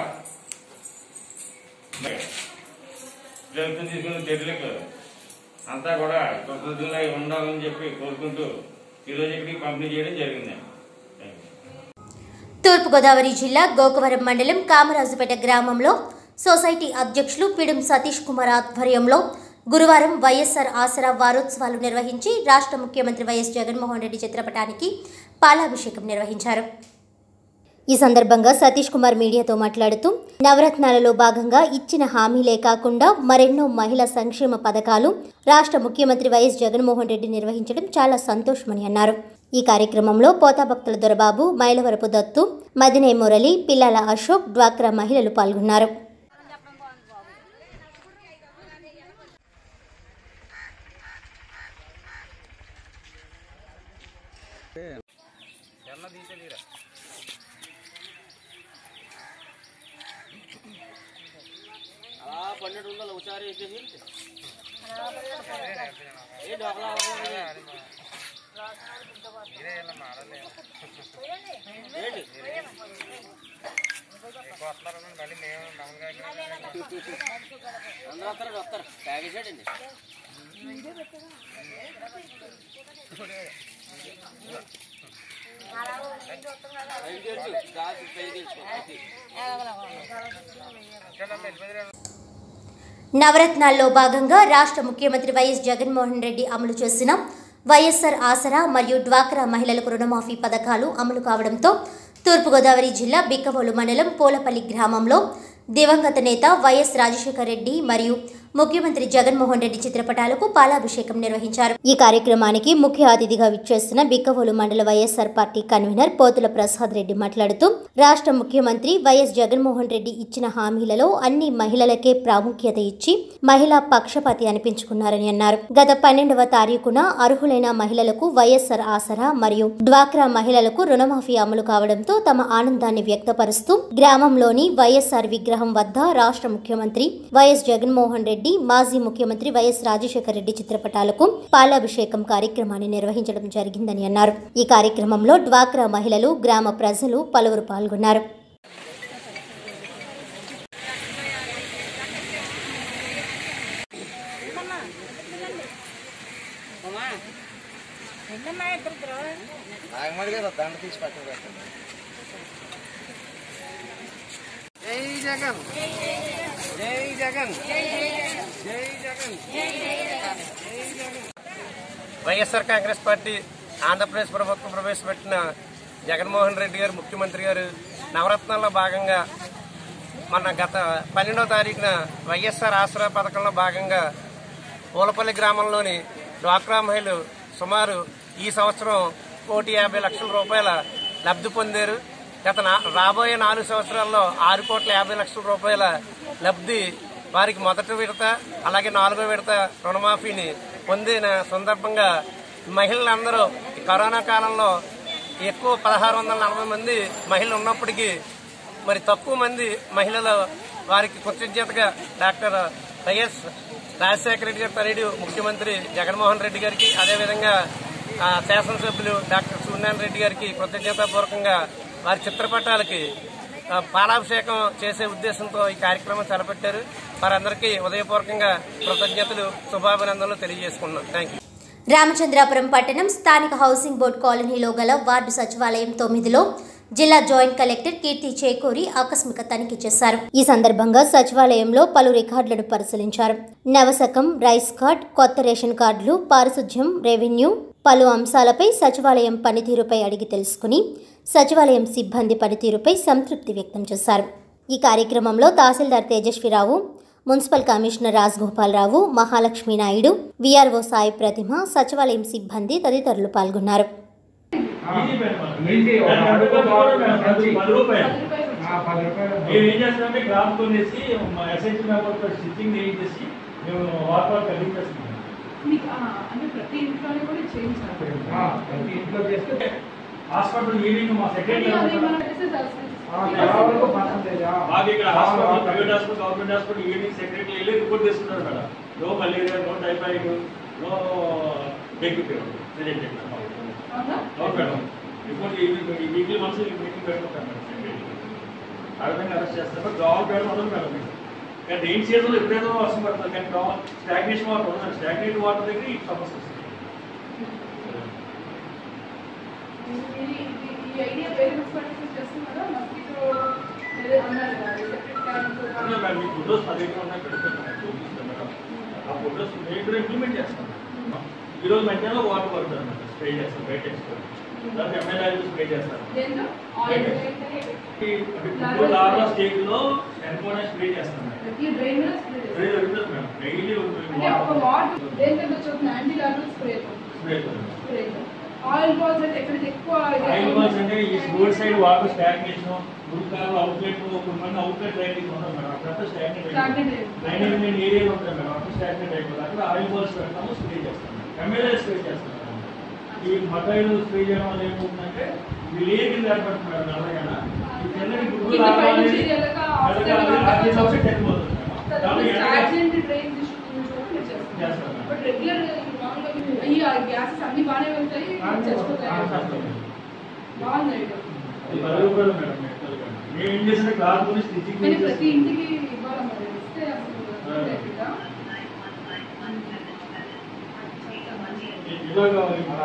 ప్రభుత్వం తీసుకున్న చర్యలకు అంతా కూడా కృతజ్ఞులై ఉండాలని చెప్పి కోరుకుంటూ ఈరోజు ఇక్కడికి పంపిణీ చేయడం జరిగిందండి థ్యాంక్ యూ తూర్పుగోదావరి జిల్లా గోకవరం మండలం కామరాజుపేట గ్రామంలో సొసైటీ అధ్యక్షులు పిడుం సతీష్ కుమార్ ఆధ్వర్యంలో గురువారం వైఎస్ఆర్ ఆసరా వారోత్సవాలు నిర్వహించి రాష్ట్ర ముఖ్యమంత్రి వైఎస్ జగన్మోహన్ రెడ్డి చిత్రపటానికి పాలాభిషేకం నిర్వహించారు ఈ సందర్భంగా సతీష్ కుమార్ మీడియాతో మాట్లాడుతూ నవరత్నాలలో భాగంగా ఇచ్చిన హామీలే కాకుండా మరెన్నో మహిళా సంక్షేమ పథకాలు రాష్ట్ర ముఖ్యమంత్రి వైఎస్ జగన్మోహన్ రెడ్డి నిర్వహించడం చాలా సంతోషమని అన్నారు ఈ కార్యక్రమంలో పోతాభక్తుల దొరబాబు మైలవరపు దత్తు మదినే మురళి పిల్లాల అశోక్ డ్వాక్రా మహిళలు పాల్గొన్నారు నవరత్నాల్లో భాగంగా రాష్ట్ర ముఖ్యమంత్రి వైఎస్ జగన్మోహన్ రెడ్డి అమలు చేసిన వైఎస్ఆర్ ఆసరా మరియు డ్వాక్రా మహిళలకు రుణమాఫీ పథకాలు అమలు కావడంతో తూర్పుగోదావరి జిల్లా బిక్కవోలు మండలం పోలపల్లి గ్రామంలో దివంగత నేత వైఎస్ రాజశేఖర రెడ్డి మరియు ముఖ్యమంత్రి జగన్మోహన్ రెడ్డి చిత్రపటాలకు పాలాభిషేకం నిర్వహించారు ఈ కార్యక్రమానికి ముఖ్య అతిథిగా విచ్చేసిన బిక్కవోలు మండల YSR party convener Pothula Prasad Reddy మాట్లాడుతూ రాష్ట్ర ముఖ్యమంత్రి వైఎస్ జగన్మోహన్ రెడ్డి ఇచ్చిన హామీలలో అన్ని మహిళలకే ప్రాముఖ్యత ఇచ్చి మహిళా పక్షపాతి అనిపించుకున్నారని అన్నారు గత పన్నెండవ తారీఖున అర్హులైన మహిళలకు వైఎస్ఆర్ ఆసరా మరియు డ్వాక్రా మహిళలకు రుణమాఫీ అమలు కావడంతో తమ ఆనందాన్ని వ్యక్తపరుస్తూ గ్రామంలోని వైఎస్ఆర్ విగ్రహం వద్ద రాష్ట్ర ముఖ్యమంత్రి వైఎస్ జగన్మోహన్ రెడ్డి మాజీ ముఖ్యమంత్రి వైఎస్ రాజశేఖర రెడ్డి చిత్రపటాలకు పాలాభిషేకం కార్యక్రమాన్ని నిర్వహించడం జరిగిందని అన్నారు ఈ కార్యక్రమంలో డ్వాక్రా మహిళలు గ్రామ ప్రజలు పలువురు పాల్గొన్నారు జై జగన్ జై జగన్ జై Jagan YSR Congress party Andhra Pradesh ప్రభుత్వం ప్రవేశపెట్టిన జగన్మోహన్ రెడ్డి గారు ముఖ్యమంత్రి గారు నవరత్నాల్లో భాగంగా మన గత పన్నెండవ తారీఖున వైఎస్ఆర్ ఆసరా పథకంలో భాగంగా పూలపల్లి గ్రామంలోని డ్వాక్రా మహిళలు సుమారు ఈ సంవత్సరం కోటి యాభై లక్షల రూపాయల లబ్ధి పొందారు గత నా- రాబోయే నాలుగు సంవత్సరాల్లో ఆరు కోట్ల యాభై లక్షల రూపాయల లబ్ధి వారికి మొదటి విడత అలాగే నాలుగో విడత రుణమాఫీని పొందిన సందర్భంగా మహిళలందరూ ఈ కరోనా కాలంలో ఎక్కువ పదహారు వందల నలభై మంది మహిళలు ఉన్నప్పటికీ మరి తక్కువ మంది మహిళలు వారికి కృతజ్ఞతగా డాక్టర్ వైఎస్ రాజశేఖర రెడ్డి గారి తనయుడు ముఖ్యమంత్రి జగన్మోహన్ రెడ్డి గారికి అదేవిధంగా ఆ, శాసనసభ్యులు డాక్టర్ సూర్యనారాయణ రెడ్డి గారికి కృతజ్ఞతాపూర్వకంగా వారి చిత్రపటాలకి ఆ, పాలాభిషేకం చేసే ఉద్దేశంతో ఈ కార్యక్రమం చేపట్టారు వారందరికీ ఉదయపూర్వకంగా కృతజ్ఞతలు శుభాభినందనలు తెలియజేసుకున్నాం థ్యాంక్ యూ రామచంద్రాపురం పట్టణం స్థానిక హౌసింగ్ బోర్డు కాలనీలో గల వార్డు సచివాలయం తొమ్మిదిలో జిల్లా జాయింట్ కలెక్టర్ కీర్తి చేకూరి ఆకస్మిక తనిఖీ చేశారు ఈ సందర్భంగా సచివాలయంలో పలు రికార్డులను పరిశీలించారు నవశకం రైస్ కార్డ్ కొత్త రేషన్ కార్డులు పారిశుధ్యం రెవెన్యూ పలు అంశాలపై సచివాలయం పనితీరుపై అడిగి తెలుసుకుని సచివాలయం సిబ్బంది పనితీరుపై సంతృప్తి వ్యక్తం చేశారు ఈ కార్యక్రమంలో తహసీల్దార్ Tejaswirao municipal commissioner Rajagopalarao Mahalakshmi Naidu VRO Sai Pratima సచివాలయం సిబ్బంది తదితరులు పాల్గొన్నారు పది రూపాయలు మేము ఏం చేస్తామంటే గ్రామ్ కొనేసి ఎస్ఐటి మెంబర్తో స్టిచ్చింగ్ చేయించేసి మేము వాటర్ కలిగించేస్తున్నాం మీకు, ఆ, అంటే ప్రతి ఇంట్లోనే కూడా చేయించాలి ఇంట్లో చేస్తే హాస్పిటల్ ఈవినింగ్ మా సెకండ్ అది మన మెసేజ్ అవసరం. మాకు ఇక్కడ hospital private hospital government hospital evening secretary వెళ్ళి రిపోర్ట్ చేస్తున్నారు madam no malaria no typhoid no dengue fever present అవునా? అవును madam report evening weekly months meeting పెట్టుకుంటాం మేడం సెక్రటరీ ఆ విధంగా అరెస్ట్ చేస్తారు బట్ దోమలు పేరు మొదలు మేడం మీకు కానీ రెయిన్ సీజన్లో ఎప్పుడైనా వర్షం పడుతుంది కానీ దోమ స్టాగ్నేషన్ వాటర్ ఉండదు స్టాగ్నేట్ వాటర్ దగ్గర ఈ సమస్య వస్తుంది ఇది- ఇది- ఈ ఐడియా వేరే మున్సిపాలిటీస్ చేస్తున్నారా మస్కిటో ఏదో అన్నారు కదా, సెపరేట్ ట్యాంక్ అవునా మేడం మీ ఫోటోస్ మా దగ్గర ఉన్నాయి పెడుతున్నాం చూపిస్తాం మేడం ఆ ఫోటోస్ మేము కూడా ఇంప్లిమెంట్ చేస్తాం ఈరోజు మధ్యాహ్నం వాటర్ పడుతుంది మేడం స్ప్రే చేస్తాం బయట వేసుకోవాలి తర్వాత ఎమ్మెల్యే స్ప్రే చేస్తారు దేంట్లో ఆయిల్ ఇప్పుడు లార్వా స్టేజ్ లో ఎన్కోనే స్ప్రే చేస్తాం మేడం ప్రతి డ్రైన్ మీద స్ప్రే స్ప్రే చేస్తారు. జరుగుతుంది మేడం డైలీ అంటే ఒక వార్డ్ దేనికంటే చోట్ల anti larval spray spray spray oil balls అంటే ఎక్కడికి ఎక్కువ ఇది ఆయిల్ బాల్స్ అంటే ఈ రోడ్ సైడ్ వాటర్ స్టాగ్నేషన్ గుడికాలు అవుట్లెట్ కొంతమంది అవుట్లెట్ రైటింగ్ ఉంటుంది మేడం అక్కడ స్టాగ్నేట్ Stagnate అయిపోతుంది. నైన్ నైన్ ఏరియా ఉంటుంది మేడం అక్కడ స్టాగ్నేట్ అయిపోతుంది అక్కడ ఆయిల్ బాల్స్ పెడతాము స్ప్రే చేస్తాం ఎమ్మెల్యే స్ప్రే చేస్తాం మేడం ఈ మటాయిలు స్ప్రే చేయడం వల్ల ఏమవుతుందంటే ఈ లేయర్ కింద ఏర్పడుతుంది మేడం నల్లగా ఈ కిందకి గుడ్డు కింద పై రావాలి నుంచి ఎలాగ అవతల ఎలాగ వాళ్ళ అది కొంచెం ఒకటి చనిపోతుంది మేడం కాబట్టి ఎండగా- స్టాగ్నెంట్ డ్రైన్ డిస్ట్రిబ్యూషన్ చేస్తాం చేస్తారు మేడం. బట్ రెగ్యులర్ మామూలుగా ఈ గ్యాసెస్ అన్ని బాగానే వెళ్తాయి చచ్చిపోతాయి బాగుంది ఐడియా అది పది రూపాయలు మేడం మెట్టలు మేము ఏం చేసిన క్లాత్ కొని స్టిచ్చింగ్ కానీ ప్రతి ఇంటికి ఇవ్వాలి మరి ఇస్తే అసలు ఆ. లేదా? ఇలాగా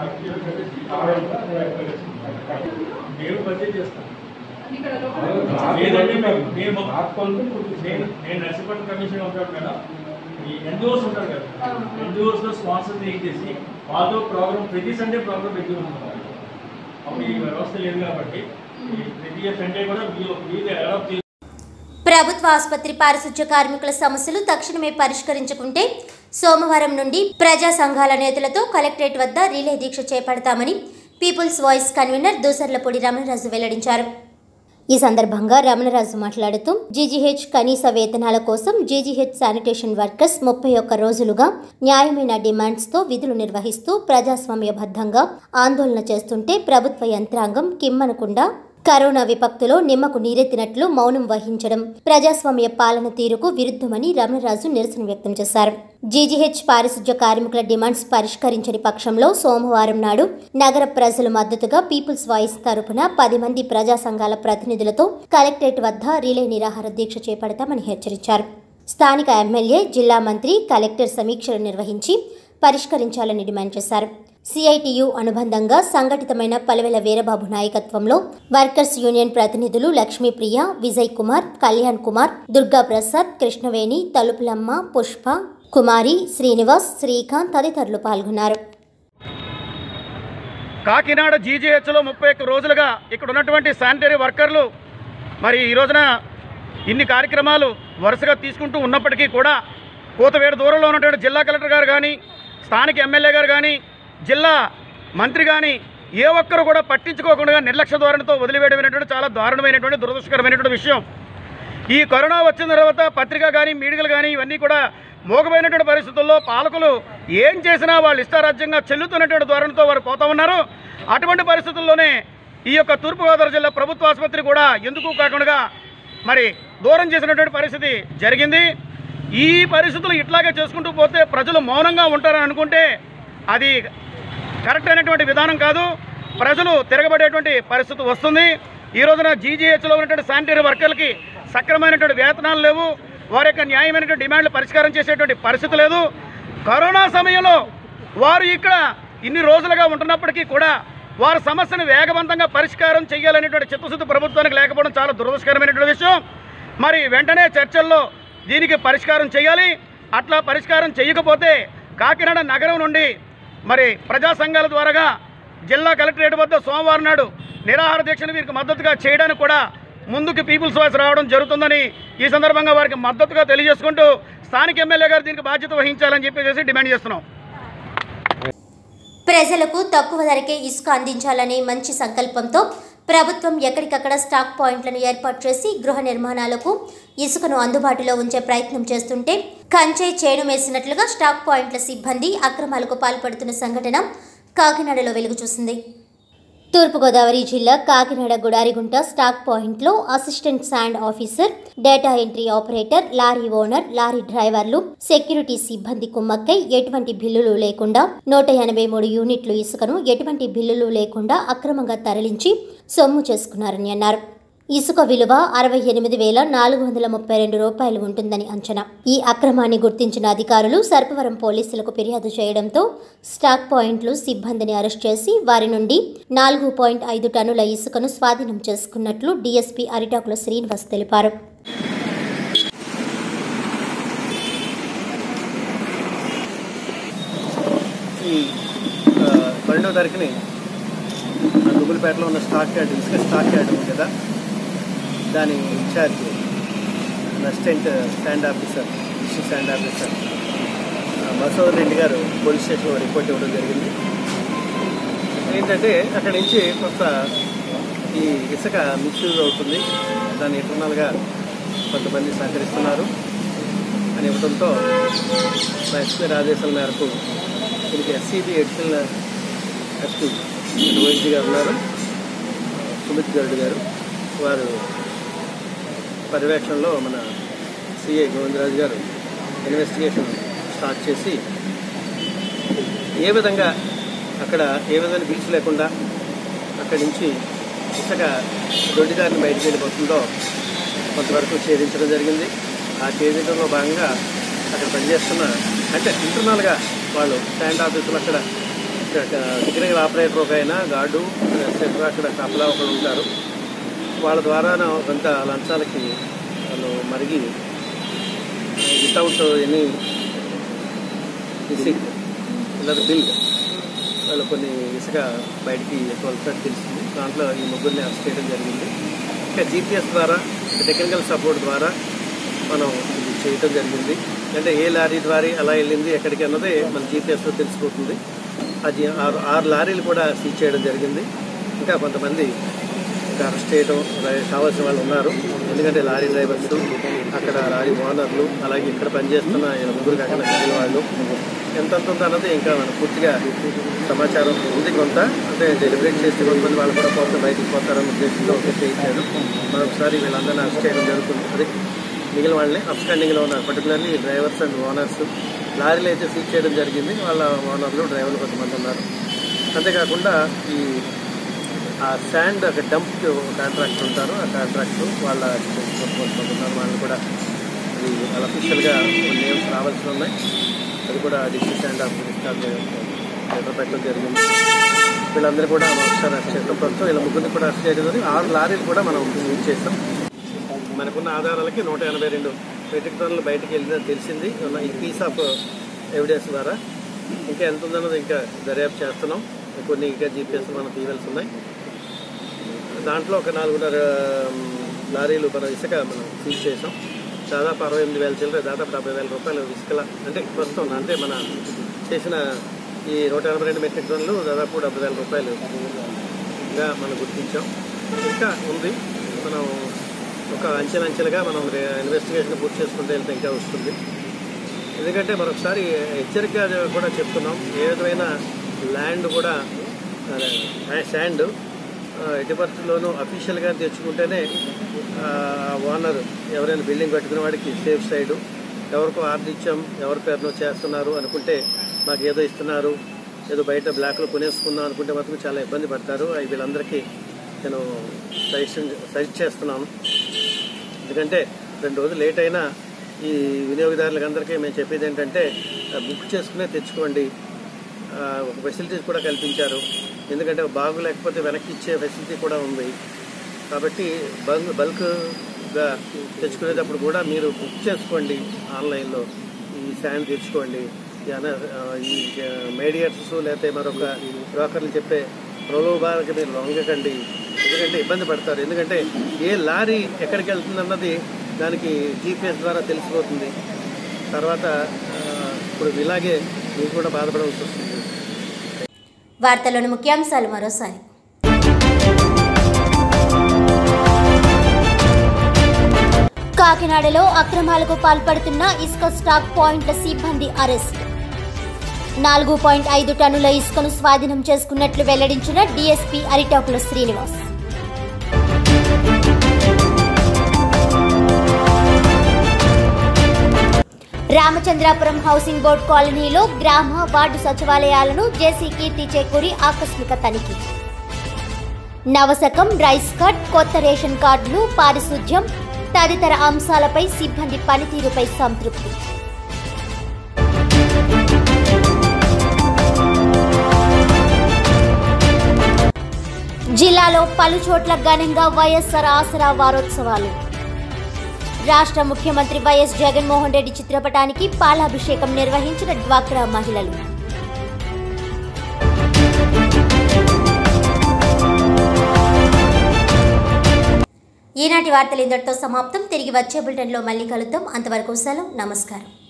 నేను బడ్జెట్ చేస్తాను ఇక్కడ లోపల లేదంటే మేము మేము నేను నేను నర్సీపట్నం కమిషన్ ఉంటాడు మేడం ఈ ఎన్జిఓస్ ఉంటారు కదా ఆ. ఎన్జిఓస్ లో స్పాన్సర్ చేసి వాళ్ళతో ప్రోగ్రామ్ ప్రతి సండే ప్రోగ్రామ్ పెట్టి ఉంటారు అప్పుడు ఈ వ్యవస్థ లేదు కాబట్టి ఈ ప్రతి సండే కూడా మీరు మీరు అడాప్ట్ ప్రభుత్వ ఆసుపత్రి పారిశుధ్య కార్మికుల సమస్యలు తక్షణమే పరిష్కరించుకుంటే సోమవారం నుండి ప్రజా సంఘాల నేతలతో కలెక్టరేట్ వద్ద రిలే దీక్ష చేపడతామని people's voice convener Dusarlapudi Ramanaraju వెల్లడించారు ఈ సందర్భంగా రమణరాజు మాట్లాడుతూ జీజీహెచ్ కనీస వేతనాల కోసం జీజీహెచ్ శానిటేషన్ వర్కర్స్ ముప్పై ఒక్క రోజులుగా న్యాయమైన డిమాండ్స్తో విధులు నిర్వహిస్తూ ప్రజాస్వామ్యబద్ధంగా ఆందోళన చేస్తుంటే ప్రభుత్వ యంత్రాంగం కిమ్మనకుండా కరోనా విపక్తులో నిమ్మకు నీరెత్తినట్లు మౌనం వహించడం ప్రజాస్వామ్య పాలన తీరుకు విరుద్ధమని రమణరాజు నిరసన వ్యక్తం చేశారు జీజీహెచ్ పారిశుధ్య కార్మికుల డిమాండ్స్ పరిష్కరించని పక్షంలో సోమవారం నాడు నగర ప్రజల మద్దతుగా పీపుల్స్ వాయిస్ తరపున పది మంది ప్రజా సంఘాల ప్రతినిధులతో కలెక్టరేట్ వద్ద రిలే నిరాహార దీక్ష చేపడతామని హెచ్చరించారు స్థానిక ఎమ్మెల్యే జిల్లా మంత్రి కలెక్టర్ సమీక్షలు నిర్వహించి పరిష్కరించాలని డిమాండ్ చేశారు సిఐటియు అనుబంధంగా సంఘటితమైన పలవెల వీరబాబు నాయకత్వంలో వర్కర్స్ యూనియన్ ప్రతినిధులు లక్ష్మీప్రియ విజయ్ కుమార్ కళ్యాణ్ కుమార్ దుర్గా ప్రసాద్ కృష్ణవేణి తలుపులమ్మ పుష్ప కుమారి శ్రీనివాస్ శ్రీకాంత్ తదితరులు పాల్గొన్నారు కాకినాడ జీజీహెచ్లో ముప్పై ఒక్క రోజులుగా ఇక్కడ ఉన్నటువంటి శానిటరీ వర్కర్లు మరి ఈ రోజున ఇన్ని కార్యక్రమాలు వరుసగా తీసుకుంటూ ఉన్నప్పటికీ కూడా కూతవేడు దూరంలో ఉన్నటువంటి జిల్లా కలెక్టర్ గారు కానీ స్థానిక ఎమ్మెల్యే గారు కానీ జిల్లా మంత్రి కానీ ఏ ఒక్కరు కూడా పట్టించుకోకుండా నిర్లక్ష్య ధోరణితో వదిలివేయడమైనటువంటి చాలా దారుణమైనటువంటి దురదృష్టకరమైనటువంటి విషయం ఈ కరోనా వచ్చిన తర్వాత పత్రిక కానీ మీడియాలు కానీ ఇవన్నీ కూడా మోగమైనటువంటి పరిస్థితుల్లో పాలకులు ఏం చేసినా వాళ్ళు ఇష్టారాజ్యంగా చెల్లుతున్నటువంటి ధోరణితో వారు పోతా ఉన్నారు అటువంటి పరిస్థితుల్లోనే ఈ యొక్క తూర్పుగోదావరి జిల్లా ప్రభుత్వ ఆసుపత్రి కూడా ఎందుకు కాకుండా మరి దూరం చేసినటువంటి పరిస్థితి జరిగింది ఈ పరిస్థితులు ఇట్లాగే చేసుకుంటూ పోతే ప్రజలు మౌనంగా ఉంటారని అనుకుంటే అది కరెక్ట్ అయినటువంటి విధానం కాదు ప్రజలు తిరగబడేటువంటి పరిస్థితి వస్తుంది ఈ రోజున జీజీహెచ్లో ఉన్నటువంటి శానిటరీ వర్కర్లకి సక్రమైనటువంటి వేతనాలు లేవు వారి యొక్క న్యాయమైనటువంటి డిమాండ్లు పరిష్కారం చేసేటువంటి పరిస్థితి లేదు కరోనా సమయంలో వారు ఇక్కడ ఇన్ని రోజులుగా ఉంటున్నప్పటికీ కూడా వారి సమస్యను వేగవంతంగా పరిష్కారం చేయాలనేటువంటి చిత్తశుద్ధి ప్రభుత్వానికి లేకపోవడం చాలా దురదృష్టకరమైనటువంటి విషయం మరి వెంటనే చర్చల్లో దీనికి పరిష్కారం చేయాలి అట్లా పరిష్కారం చేయకపోతే కాకినాడ నగరం నుండి మరి ప్రజా సంఘాల ద్వారాగా జిల్లా కలెక్టరేట్ వద్ద సోమవారం నాడు నిరాహార దీక్షను వీరికి మద్దతుగా చేయడానికి కూడా ముందుకు పీపుల్స్ వాయిస్ రావడం జరుగుతుందని ఈ సందర్భంగా వారికి మద్దతుగా తెలియజేసుకుంటూ స్థానిక ఎమ్మెల్యే గారు దీనికి బాధ్యత వహించాలని చెప్పేసి డిమాండ్ చేస్తున్నాం ప్రజలకు తక్కువ ధరకే ఇసుక అందించాలనే మంచి సంకల్పంతో ప్రభుత్వం ఎక్కడికక్కడ స్టాక్ పాయింట్లను ఏర్పాటు చేసి గృహ నిర్మాణాలకు ఇసుకను అందుబాటులో ఉంచే ప్రయత్నం చేస్తుంటే కంచే చేను మేసినట్లుగా స్టాక్ పాయింట్ల సిబ్బంది అక్రమాలకు పాల్పడుతున్న సంఘటన కాకినాడలో వెలుగు చూసింది తూర్పుగోదావరి జిల్లా కాకినాడ గుడారిగుంట స్టాక్ పాయింట్లో assistant sand officer data entry operator lorry owner lorry డ్రైవర్లు సెక్యూరిటీ సిబ్బంది కుమ్మక్కై ఎటువంటి బిల్లులు లేకుండా నూట ఎనభై మూడు యూనిట్లు ఇసుకను ఎటువంటి బిల్లులు లేకుండా అక్రమంగా తరలించి సొమ్ము చేసుకున్నారని అన్నారు ఇసుక విలువ అరవై ఎనిమిది వేల నాలుగు వందల ముప్పై రెండు రూపాయలు ఉంటుందని అంచనా ఈ అక్రమాన్ని గుర్తించిన అధికారులు సర్పవరం పోలీసులకు ఫిర్యాదు చేయడంతో స్టాక్ పాయింట్లు సిబ్బందిని అరెస్ట్ చేసి వారి నుండి నాలుగు పాయింట్ ఐదు టన్నుల ఇసుకను స్వాధీనం చేసుకున్నట్లు డీఎస్పీ అరిటాకుల శ్రీనివాస్ తెలిపారు ఈ ఆ, పన్నెండవ తారీఖుని ఆ దుబ్బులపేటలో ఉన్న స్టాక్ యార్డ్ ఇసుక స్టాక్ యార్డ్ ఉంది కదా దాని incharge assistant stand officer district stand officer ఆ, మసూద్ రెడ్డి గారు పోలీస్ స్టేషన్లో రిపోర్ట్ ఇవ్వడం జరిగింది ఏంటంటే అక్కడి నుంచి కొంత ఈ ఇసుక మిస్యూజ్ అవుతుంది దాన్ని ఇంటర్నల్గా కొంతమంది సహకరిస్తున్నారు అని ఇవ్వడంతో మా ఎస్పీ ఆదేశాల మేరకు దీనికి ఎస్సీబీ ఎడిషనల్ ఎస్పీ ఓఎస్జీ గారు ఉన్నారు సుమిత్ గరుడు గారు వారు పర్యవేక్షణలో మన సిఐ గోవిందరాజు గారు ఇన్వెస్టిగేషన్ స్టార్ట్ చేసి ఏ విధంగా అక్కడ ఏ విధమైన బిల్స్ లేకుండా అక్కడి నుంచి ఇసుక దొడ్డిదారిని బయటకు వెళ్ళిపోతుందో కొంతవరకు ఛేదించడం జరిగింది ఆ ఛేదించడంలో భాగంగా అక్కడ పనిచేస్తున్న అంటే ఇంటర్నల్గా వాళ్ళు స్టాండ్ ఆఫీసులు అక్కడ సిగ్నల్ ఆపరేటర్ ఒక ఆయన గార్డు సెంటర్ అక్కడ కపలా ఒకరు ఉంటారు వాళ్ళ ద్వారా కొంత లంచాలకి వాళ్ళు మరిగి వితౌట్ ఎనీ రిసిక్ట్ లేదా బిల్ వాళ్ళు కొన్ని ఇసుక బయటికి తోలుతారు తెలిసింది దాంట్లో ఈ ముగ్గురిని అరెస్ట్ చేయడం జరిగింది ఇంకా జీపీఎస్ ద్వారా టెక్నికల్ సపోర్ట్ ద్వారా మనం ఇది చేయటం జరిగింది అంటే ఏ లారీ ద్వారా ఎలా వెళ్ళింది ఎక్కడికి అన్నది మన జీపీఎస్లో తెలిసిపోతుంది అది ఆరు ఆరు లారీలు కూడా సీజ్ చేయడం జరిగింది ఇంకా కొంతమంది ఇంకా అరెస్ట్ చేయడం రా- కావాల్సిన వాళ్ళు ఉన్నారు ఎందుకంటే లారీ డ్రైవర్స్ అక్కడ లారీ ఓనర్లు అలాగే ఇక్కడ పనిచేస్తున్న ఈ ముగ్గురు కాకుండా మిగిలిన వాళ్ళు ఎంతెంత ఉందో అన్నది ఇంకా మనం పూర్తిగా సమాచారం ఉంది కొంత అంటే డెలిబరేట్ చేసి కొంతమంది వాళ్ళు కూడా పోతే బయటికి పోతారన్న ఉద్దేశంతో ఒక చేయించారు మరొకసారి వీళ్ళందరినీ అరెస్ట్ చేయడం జరుగుతుంది అది మిగిలిన వాళ్ళని అప్స్టాండింగ్లో ఉన్నారు పర్టికులర్లీ డ్రైవర్స్ అండ్ ఓనర్స్ లారీలు అయితే సీజ్ చేయడం జరిగింది వాళ్ళ ఓనర్లు డ్రైవర్లు కొంతమంది ఉన్నారు అంతేకాకుండా ఈ ఆ శాండ్ ఒక డంప్ కాంట్రాక్టర్ ఉంటారు ఆ కాంట్రాక్టర్ వాళ్ళ కొంతమంది ఉన్నారు వాళ్ళు కూడా అది వాళ్ళ అఫీషియల్గా నేమ్స్ రావాల్సి ఉన్నాయి అది కూడా డిస్ట్రిక్ట్ శాండ్ ఆఫీసర్ లెటర్ పెట్టడం జరిగింది వీళ్ళందరూ కూడా మనం ఒకసారి అరెస్ట్ చేస్తాం ప్రస్తుతం వీళ్ళ ముగ్గురిని కూడా అరెస్ట్ చేయడం జరిగింది ఆరు లారీలు కూడా మనం యూజ్ చేస్తాం మనకున్న ఆధారాలకి నూట ఎనభై రెండు మెట్రిక్ టన్నులు బయటకు వెళ్ళిందని తెలిసింది ఉన్న ఈ పీస్ ఆఫ్ ఎవిడెన్స్ ద్వారా ఇంకా ఎంత ఉందన్నది ఇంకా దర్యాప్తు చేస్తున్నాం కొన్ని ఇంకా జీపీఎస్ మనం తీయవలసి ఉన్నాయి దాంట్లో ఒక నాలుగున్నర ఉమ్, లారీలు మన ఇసుక మనం సీజ్ చేసాం దాదాపు అరవై ఎనిమిది వేల చిల్లర దాదాపు డెబ్బై వేల రూపాయలు ఇసుకల అంటే ప్రస్తుతం అంటే మన చేసిన ఈ నూట ఎనభై రెండు మెట్రిక్ టన్నులు దాదాపు డెబ్బై వేల రూపాయలు గా మనం గుర్తించాం ఇంకా ఉంది మనం ఒక అంచెలంచెలుగా మనం ఇన్వెస్టిగేషన్ పూర్తి చేసుకుంటూ వెళ్తే ఇంకా వస్తుంది ఎందుకంటే మరొకసారి హెచ్చరికగా కూడా చెప్తున్నాం ఏ విధమైన ల్యాండ్ కూడా శాండ్ ఎట్టి పరిస్థితుల్లోనూ అఫీషియల్గా తెచ్చుకుంటేనే ఓనర్ ఎవరైనా బిల్డింగ్ కట్టుకునే వాడికి సేఫ్ సైడు ఎవరికో ఆర్డర్ ఇచ్చాం ఎవరి పేరునో చేస్తున్నారు అనుకుంటే మాకు ఏదో ఇస్తున్నారు ఏదో బయట బ్లాక్లో కొనేసుకుందాం అనుకుంటే మాత్రం చాలా ఇబ్బంది పడతారు అవి వీళ్ళందరికీ నేను సజెషన్ సజెస్ట్ చేస్తున్నాను ఎందుకంటే రెండు రోజులు లేట్ అయినా ఈ వినియోగదారులకు అందరికీ మేము చెప్పేది ఏంటంటే ఆ, బుక్ చేసుకునే తెచ్చుకోండి ఆ, ఒక ఫెసిలిటీస్ కూడా కల్పించారు ఎందుకంటే బాగు లేకపోతే వెనక్కి ఇచ్చే ఫెసిలిటీ కూడా ఉంది కాబట్టి బల్క్ బల్క్గా తెచ్చుకునేటప్పుడు కూడా మీరు బుక్ చేసుకోండి ఆన్లైన్లో ఈ శాండ్ తెచ్చుకోండి ఈ అన- ఆ, ఈ మీడియర్స్ లేకపోతే మరొక బ్రోకర్లు చెప్పే ప్రలోభాలకి మీరు లొంగకండి ఎందుకంటే ఇబ్బంది పడతారు ఎందుకంటే ఏ లారీ ఎక్కడికి వెళ్తుంది అన్నది దానికి జీపీఎస్ ద్వారా తెలిసిపోతుంది తర్వాత ఆ, ఇప్పుడు ఇలాగే మీరు కూడా బాధపడవలసి వస్తుంది వార్తల్లోని ముఖ్యాంశాలు మరోసారి కాకినాడలో అక్రమాలకు పాల్పడుతున్న ఇసుక స్టాక్ పాయింట్ల సిబ్బంది అరెస్ట్ నాలుగు పాయింట్ ఐదు టన్నుల ఇసుకను స్వాధీనం చేసుకున్నట్లు వెల్లడించిన DSP Aritakula Srinivas Ramachandrapuram housing board కాలనీలో గ్రామ వార్డు సచివాలయాలను జేసీ కీర్తి చేకూరి ఆకస్మిక తనిఖీ నవశకం రైస్ కట్ కొత్త రేషన్ కార్డులు పారిశుధ్యం తదితర అంశాలపై సిబ్బంది పనితీరుపై సంతృప్తి జిల్లాలో పలు చోట్ల ఘనంగా వైఎస్ఆర్ ఆసరా వారోత్సవాలు రాష్ట్ర ముఖ్యమంత్రి వైఎస్ జగన్మోహన్ రెడ్డి చిత్రపటానికి పాలాభిషేకం నిర్వహించిన డ్వాక్రా మహిళలు ఈనాటి వార్తలు ఇంతటితో సమాప్తం తిరిగి వచ్చే బులెటిన్లో మళ్ళీ కలుద్దాం అంతవరకు సెలవు నమస్కారం